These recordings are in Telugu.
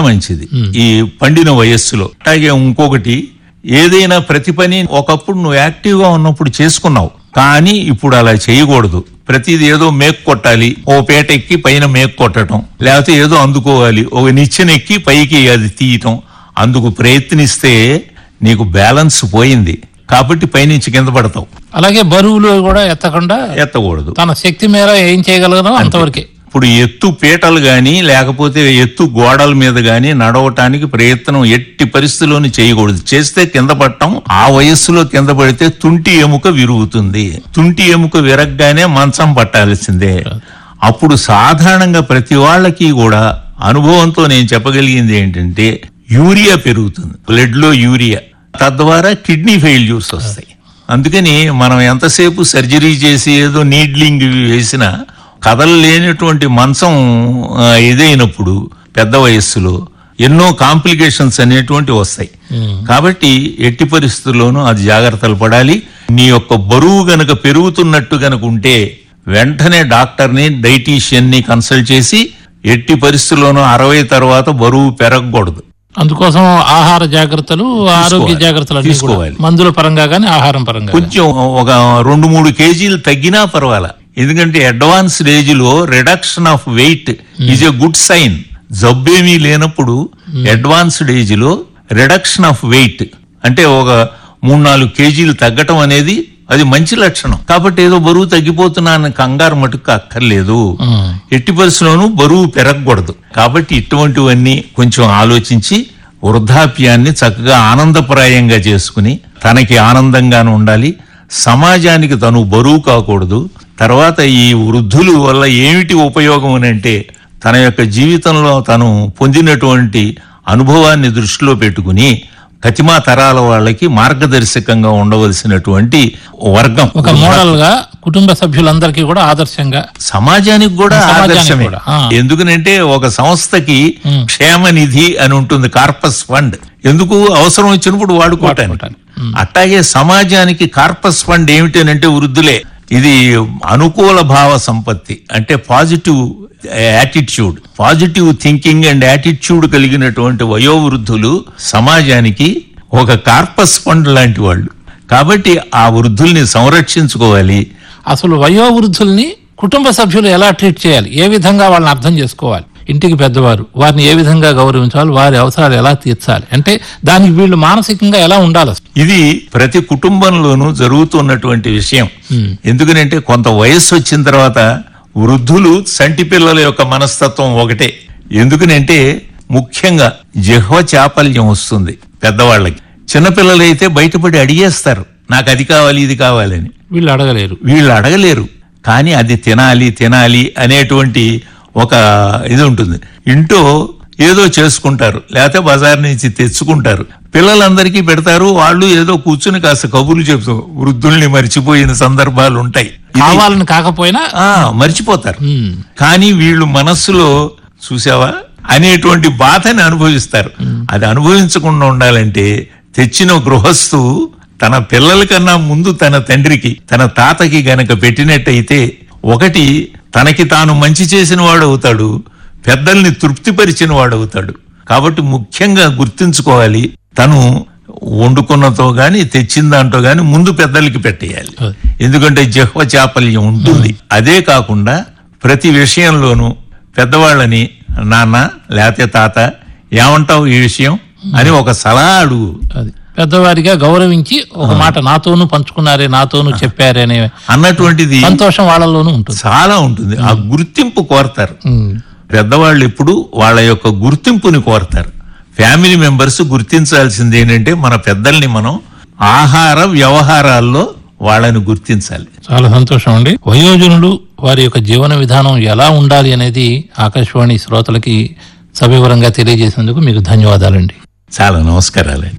మంచిది ఈ పండిన వయస్సులో అలాగే ఇంకొకటి ఏదైనా ప్రతి పని ఒకప్పుడు నువ్వు యాక్టివ్ గా ఉన్నప్పుడు చేసుకున్నావు కానీ ఇప్పుడు అలా చేయకూడదు ప్రతిది ఏదో మేక్ కొట్టాలి ఓ పేట ఎక్కి పైన మేక్ కొట్టడం లేకపోతే ఏదో అందుకోవాలి ఒక నిచ్చెన ఎక్కి పైకి అది తీయటం అందుకు ప్రయత్నిస్తే నీకు బ్యాలెన్స్ పోయింది కాబట్టి పైనుంచి కింద పడతావు అలాగే బరువులు కూడా ఎత్తకుండా ఎత్తకూడదు తన శక్తి మేర ఏం చేయగలగడం అంతవరకే ఇప్పుడు ఎత్తు పీటలు గాని లేకపోతే ఎత్తు గోడల మీద గాని నడవటానికి ప్రయత్నం ఎట్టి పరిస్థితుల్లోనూ చేయకూడదు చేస్తే కింద పడటం ఆ వయస్సులో కింద పడితే తుంటి ఎముక విరుగుతుంది తుంటి ఎముక విరగ్గానే మంచం పట్టాల్సిందే అప్పుడు సాధారణంగా ప్రతి వాళ్ళకి కూడా అనుభవంతో నేను చెప్పగలిగింది ఏంటంటే యూరియా పెరుగుతుంది బ్లడ్ లో యూరియా తద్వారా కిడ్నీ ఫెయిల్యూర్స్ వస్తాయి అందుకని మనం ఎంతసేపు సర్జరీ చేసి ఏదో నీడ్లింగ్ వేసినా కదలలేనటువంటి మంచం ఆ, ఇదైనప్పుడు పెద్ద వయస్సులో ఎన్నో కాంప్లికేషన్స్ అనేటువంటి వస్తాయి కాబట్టి ఎట్టి పరిస్థితుల్లోనూ అది జాగ్రత్తలు పడాలి నీ యొక్క బరువు గనక పెరుగుతున్నట్టు గనక ఉంటే వెంటనే డాక్టర్ని డైటీషియన్ ని కన్సల్ట్ చేసి ఎట్టి పరిస్థితుల్లోనూ అరవై తర్వాత బరువు పెరగకూడదు అందుకోసం ఆహార జాగ్రత్తలు ఆరోగ్య జాగ్రత్తలు అన్ని కూడా తీసుకోవాలి. మందుల పరంగా గానీ ఆహారం పరంగా గానీ. కొంచెం ఒక రెండు మూడు కేజీలు తగ్గినా పర్వాలా ఎందుకంటే అడ్వాన్స్ స్టేజ్ లో reduction of weight is a good sign జబ్బేమీ లేనప్పుడు అడ్వాన్స్డ్ ఏజ్ లో రిడక్షన్ ఆఫ్ వెయిట్ అంటే ఒక మూడు నాలుగు కేజీలు తగ్గటం అనేది అది మంచి లక్షణం కాబట్టి ఏదో బరువు తగ్గిపోతున్నాను కంగారు మటుకు అక్కర్లేదు ఉమ్. ఎట్టి పరిస్థితుల్లోనూ బరువు పెరగకూడదు కాబట్టి ఇటువంటివన్నీ కొంచెం ఆలోచించి వృద్ధాప్యాన్ని చక్కగా ఆనందప్రాయంగా చేసుకుని తనకి ఆనందంగాను ఉండాలి సమాజానికి తను బరువు కాకూడదు తర్వాత ఈ వృద్ధులు వల్ల ఏమిటి ఉపయోగం అని అంటే తన యొక్క జీవితంలో తను పొందినటువంటి అనుభవాన్ని దృష్టిలో పెట్టుకుని కతిమా తరాల వాళ్ళకి మార్గదర్శకంగా ఉండవలసినటువంటి వర్గం ఒక మోడల్ గా కుటుంబ సభ్యులందరికీ కూడా ఆదర్శంగా సమాజానికి కూడా సమాజానికి ఆదర్శమే కూడా, ఆ. ఎందుకనంటే ఒక సంస్థకి క్షేమ నిధి అని ఉంటుంది కార్పస్ ఫండ్ ఎందుకు అవసరం వచ్చినప్పుడు వాడుకోవటానికి వాడుకోవటానికి. అట్లాగే సమాజానికి కార్పస్ ఫండ్ ఏమిటనంటే వృద్ధులే ఇది అనుకూల భావ సంపత్తి అంటే positive attitude positive thinking and attitude కలిగినటువంటి వయోవృద్ధులు సమాజానికి ఒక కార్పస్ ఫండ్ లాంటి వాళ్ళు కాబట్టి ఆ వృద్ధుల్ని సంరక్షించుకోవాలి అసలు వయోవృద్ధుల్ని కుటుంబ సభ్యులు ఎలా ట్రీట్ చేయాలి ఏ విధంగా వాళ్ళని అర్థం చేసుకోవాలి ఇంటికి పెద్దవారు వారిని ఏ విధంగా గౌరవించాలి వారి అవసరాలు ఎలా తీర్చాలి అంటే దానికి వీళ్ళు మానసికంగా ఎలా ఉండాలి అసలు? ఇది ప్రతి కుటుంబంలోనూ జరుగుతున్నటువంటి విషయం ఎందుకనంటే కొంత వయస్సు వచ్చిన తర్వాత వృద్ధులు సంటి పిల్లల యొక్క మనస్తత్వం ఒకటే ఎందుకనంటే ముఖ్యంగా జిహ్వ చాపల్యం వస్తుంది పెద్దవాళ్ళకి చిన్నపిల్లలైతే బయటపడి అడిగేస్తారు నాకు అది కావాలి ఇది కావాలని వీళ్ళు అడగలేరు వీళ్ళు అడగలేరు కానీ అది తినాలి తినాలి అనేటువంటి ఒక ఇది ఉంటుంది ఇంట్లో ఏదో చేసుకుంటారు లేకపోతే బజార్ నుంచి తెచ్చుకుంటారు పిల్లలందరికీ పెడతారు వాళ్ళు ఏదో కూర్చుని కాస్త కబుర్లు చెప్తూ వృద్ధుల్ని మర్చిపోయిన సందర్భాలు ఉంటాయి ఇది- కావాలని కాకపోయినా ఆ మర్చిపోతారు ఉమ్, కానీ వీళ్ళు మనస్సులో చూసావా అనేటువంటి బాధని అనుభవిస్తారు అది అనుభవించకుండా ఉండాలంటే తెచ్చిన గృహస్థు తన పిల్లల కన్నా ముందు తన తండ్రికి తన తాతకి గనక పెట్టినట్టయితే ఒకటి తనకి తాను మంచి చేసిన వాడు అవుతాడు పెద్దల్ని తృప్తిపరిచిన వాడు అవుతాడు కాబట్టి ముఖ్యంగా గుర్తుంచుకోవాలి తను వండుకున్నతో గాని తెచ్చిన దాంట్లో గాని ముందు పెద్దలకి పెట్టేయాలి అది. ఎందుకంటే జహ్వ చాపల్యం ఉంటుంది అదే కాకుండా ప్రతి విషయంలోనూ పెద్దవాళ్ళని నాన్న లేకపోతే తాత ఏమంటావు ఈ విషయం అని ఒక సలహా అడుగు అది పెద్దవారిగా గౌరవించి ఒక మాట నాతోనూ పంచుకున్నారే నాతోనూ చెప్పారే అనే అన్నటువంటిది సంతోషం వాళ్ళలోనూ ఉంటుంది చాలా ఉంటుంది ఆ గుర్తింపు కోరతారు ఉమ్, పెద్దవాళ్ళు ఎప్పుడు వాళ్ళ యొక్క గుర్తింపుని కోరతారు ఫ్యామిలీ మెంబర్స్ గుర్తించాల్సింది ఏంటంటే మన పెద్దల్ని మనం ఆహార వ్యవహారాల్లో వాళ్ళని గుర్తించాలి చాలా సంతోషం అండి వయోజనులు వారి యొక్క జీవన విధానం ఎలా ఉండాలి అనేది ఆకాశవాణి శ్రోతలకి సవివరంగా తెలియజేసినందుకు మీకు ధన్యవాదాలండి చాలా నమస్కారాలండి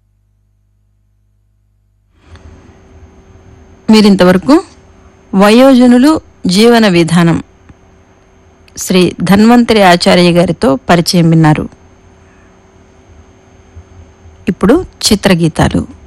మీరింతవరకు వయోజనులు జీవన విధానం శ్రీ ధన్వంతరి ఆచార్య గారితో పరిచయం విన్నారు ఇప్పుడు చిత్రగీతాలు